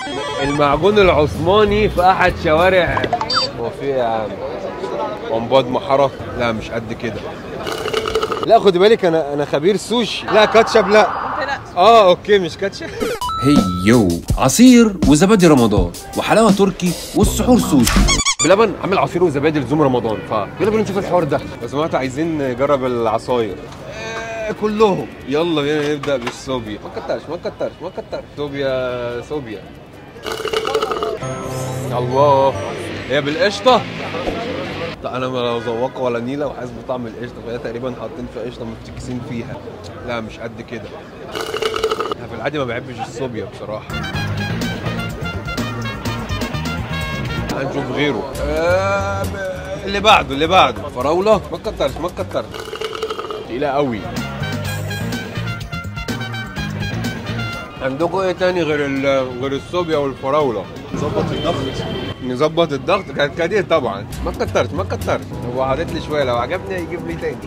المعجون العثماني في احد شوارع هو في ايه يا عم ومباد محرة لا مش قد كده لا خد بالك انا انا خبير سوشي لا كاتشب لا اه اوكي مش كاتشب هيو عصير وزبادي رمضان وحلاوه تركي والسحور سوشي بلبن عامل عصير وزبادي لزوم رمضان فيلا بينا نشوف الحوار ده لو سمعت عايزين نجرب العصاير آه، كلهم يلا بينا نبدا بالصوبيا ما كترش ما كترش ما كترش صوبيا صوبيا الله هي بالقشطه لا انا ما ذوقها ولا نيله وحاسس بطعم القشطه فهي تقريبا حاطين في قشطه مفتكسين فيها لا مش قد كده انا في العادي ما بحبش الصوبيا بصراحه هنشوف غيره آه ب- اللي بعده اللي بعده فراوله ما تكترش ما تكترش تقيله قوي عندكم ايه تاني غير ال- غير الصوبيا والفراوله ظبط الضغط نظبط الضغط كانت كتير طبعا ما تكترش ما تكترش هو عادت لي شويه لو عجبني يجيب لي تاني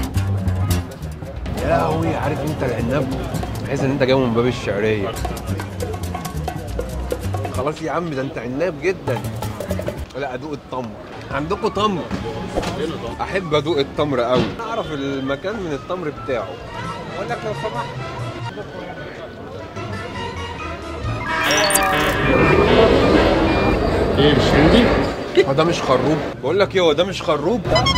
يا لهوي عارف انت العناب بحيث ان انت جايبه من باب الشعريه خلاص يا عم ده انت عناب جدا لا ادوق التمر عندكم تمر احب ادوق التمر قوي اعرف المكان من التمر بتاعه اقول لك لو سمحت ايه مش هندي؟ هو ده مش خروب بقول لك ايه هو ده مش خروب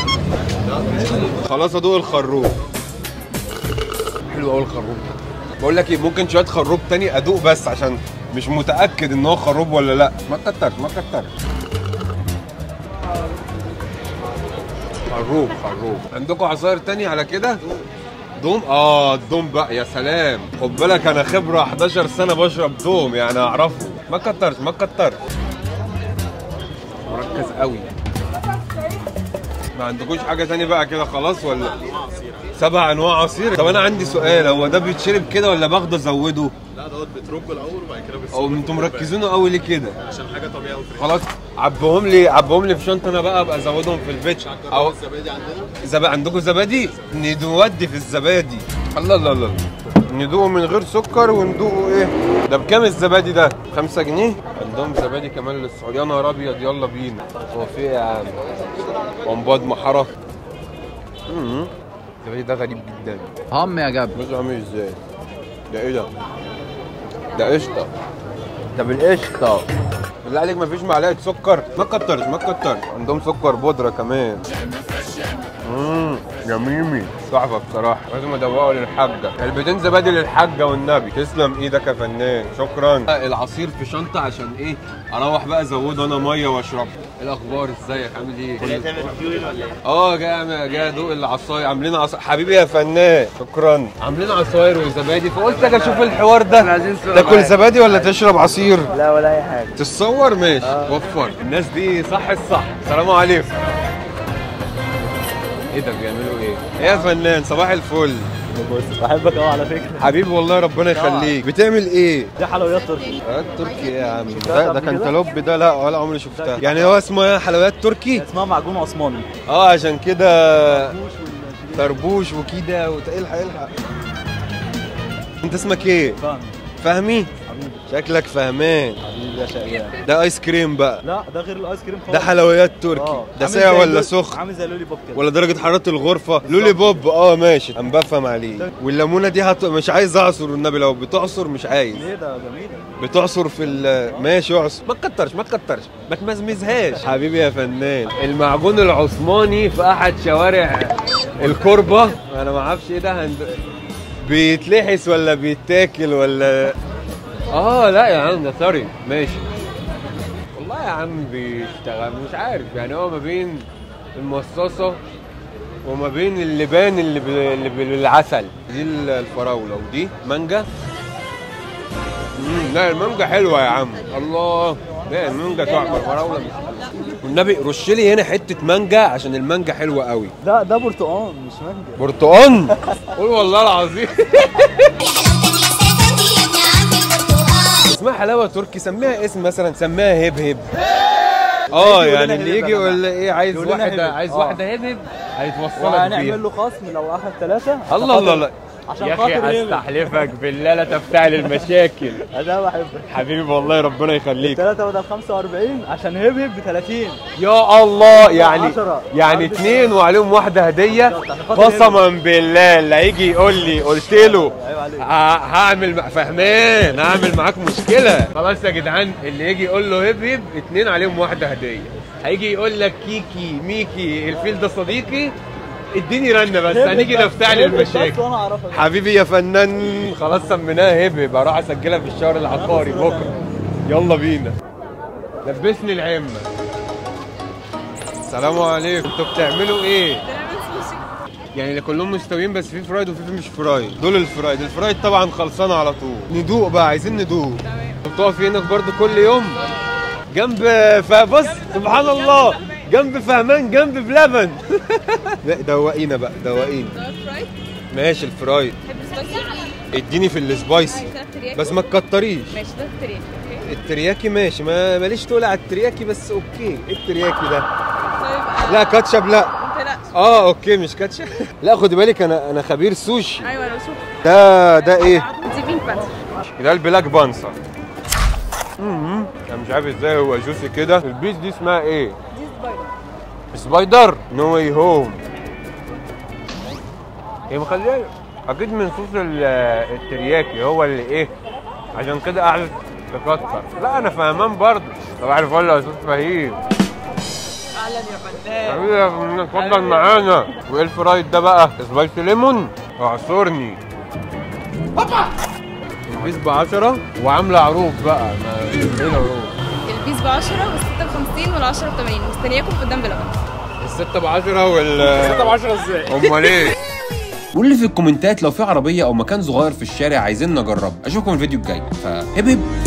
خلاص ادوق الخروب حلو قوي الخروب بقول لك ايه ممكن شويه خروب تاني ادوق بس عشان مش متاكد ان هو خروب ولا لا ما تكترش ما تكترش خروب خروب عندكم عصاير تاني على كده دوم اه الدوم بقى يا سلام خد بالك انا خبره 11 سنه بشرب دوم يعني اعرفه ما تكترش ما تكترش مركز قوي ما عندكوش حاجه تاني بقى كده خلاص ولا سبع انواع عصير طب انا عندي سؤال هو ده بيتشرب كده ولا باخده ازوده لا دوت بترج الاول وبعد كده بتسيب او انتوا مركزينه قوي ليه كده عشان حاجه طبيعيه وفريش خلاص عبهم لي عبهم لي في شنطه انا بقى ابقى ازودهم في البيت او الزبادي عندنا زب... عندكم زبادي نودي في الزبادي الله الله الله ندوقه من غير سكر وندوقه ايه ده بكام الزبادي ده 5 جنيه عندهم زبادي كمان للسعوديه يا نهار ابيض يلا بينا هو في ايه يا عم ومباد محره امم الزبادي ده غريب جدا هم يا جاب بص عامل ازاي ده ايه ده ده قشطه ده بالقشطه بالله عليك مفيش معلقه سكر ما تكترش ما تكترش عندهم سكر بودره كمان امم جميمي تحفه بصراحه لازم ادوقه للحاجه علبتين زبادي للحاجه والنبي تسلم ايدك يا فنان شكرا العصير في شنطه عشان ايه اروح بقى ازوده انا ميه واشربها ايه الاخبار ازيك عامل ايه اه جاي أعمل- جاي ادوق العصاير عاملين عصاير حبيبي يا فنان شكرا عاملين عصاير وزبادي فقلت اجي اشوف الحوار ده تاكل زبادي ولا تشرب عصير لا ولا اي حاجه تتصور ماشي وفر الناس دي صح الصح السلام عليكم ايه ده بيعملوا ايه؟ ايه يا فنان صباح الفل بص بحبك قوي على فكره حبيبي والله ربنا يخليك بتعمل ايه؟ دي حلويات تركي حلويات تركي ايه يا عم؟ شفتها ده, ده قبل كده؟ كانتالوب ده لا ولا عمري شفتها يعني هو اسمه ايه حلويات تركي؟ اسمها معجون عثماني اه عشان كده طربوش وكده وت- الحق الحق انت اسمك ايه؟ فاهم فهمي؟ حبيبي شكلك فهمان حبيبي يا شقيان ده ايس كريم بقى لا ده غير الايس كريم خالص ده حلويات تركي آه. ده عامل ساقع زي ولا اللولي- سخن؟ عامل زي لولي بوب كده ولا درجة حرارة الغرفة لولي بوب اه ماشي انا بفهم عليه والليمونة دي هت... مش عايز اعصر النبي لو بتعصر مش عايز ليه ده جميله بتعصر في ال ماشي اعصر ما تكترش ما تكترش ما تمزمزهاش حبيبي يا فنان المعجون العثماني في احد شوارع الكربة انا ما اعرفش ايه ده هند... بيتلحس ولا بيتاكل ولا اه لا يا عم ده سوري ماشي والله يا عم بيشتغل مش عارف يعني هو ما بين المصاصة وما بين اللبان اللي ب... اللي بالعسل دي ال- الفراولة ودي مانجا مم، لا المانجا حلوة يا عم الله لا المانجا تحفة الفراولة مش حلوة والنبي رش لي هنا حتة مانجا عشان المانجا حلوة قوي ده ده برتقال مش مانجا برتقان قول والله العظيم اسمها حلاوه تركي سميها اسم مثلا سميها هبهب اه يقول لنا يعني اللي هبهب يجي يا يقول لي ايه عايز يقول لنا واحده هبهب. عايز آه. واحده هبهب هيتوصلك وهنعمل بيها له خصم لو اخد ثلاثه الله الله الله عشان يا خاطر اخي هيبه. استحلفك بالله لا تفتعل المشاكل انا بحبك حبيبي والله ربنا يخليك 3 بدل 45 عشان هيب هيب ب 30 يا الله يعني عشرة. يعني عرض اتنين وعليهم واحده هديه بالظبط، عشان خاطر قسما بالله اللي هيجي يقول لي قلت له عيب عليك ه- هعمل مع- فهمان هعمل معاك مشكله خلاص يا جدعان اللي يجي يقول له هب هب اتنين عليهم واحده هديه هيجي يقول لك كيكي ميكي الفيل ده صديقي اديني رنه بس هيب هنيجي بس، نفتعل هيب بس المشاكل وانا اعرفها حبيبي يا فنان خلاص سميناها هب هب اروح اسجلها في الشهر العقاري بكره يلا بينا لبسني العمه السلام عليكم انتوا بتعملوا ايه؟ يعني اللي كلهم مستويين بس في فرايد وفي مش فرايد دول الفرايد الفرايد طبعا خلصانه على طول ندوق بقى عايزين ندوق بتقف هناك برضو كل يوم جنب فبص سبحان الله جنب فهمان جنب بلبن لا دوقينا بقى دوقينا فرايد ماشي الفرايد تحب سبايسي اديني في السبايسي عايزة ترياكي بس ما تكتريش ماشي ده الترياكي اوكي الترياكي ماشي ما ماليش تقول على الترياكي بس اوكي ايه الترياكي ده طيب لا كاتشب لا ما تقلقش اه اوكي مش كاتشب لا خدي بالك انا انا خبير سوشي ايوه انا بشوف ده ده ايه دي بينك باتر ده البلاك بانسر امم انا مش عارف ازاي هو جوسي كده البيس دي اسمها ايه دي سبايدر سبايدر نو واي هوم هي مخليه اكيد من صوص ال- الترياكي هو اللي ايه عشان كده قعدت تكتر لا انا فهمان برضه صباح الفل يا استاذ فهيم اهلا يا فنان حبيبي يا فنان، اتفضل معانا وايه الفرايد ده بقى سبايسي ليمون اعصرني البيس ب 10 وعامله عروض بقى ما ايه العروض البيس ب 10 وال 56 وال 10 ب 80 مستنياكم قدام بلبن الستة ب 10 وال الستة ب 10 ازاي؟ امال ايه؟ قول لي في الكومنتات لو في عربيه او مكان صغير في الشارع عايزين نجرب اشوفكم الفيديو الجاي فهب هب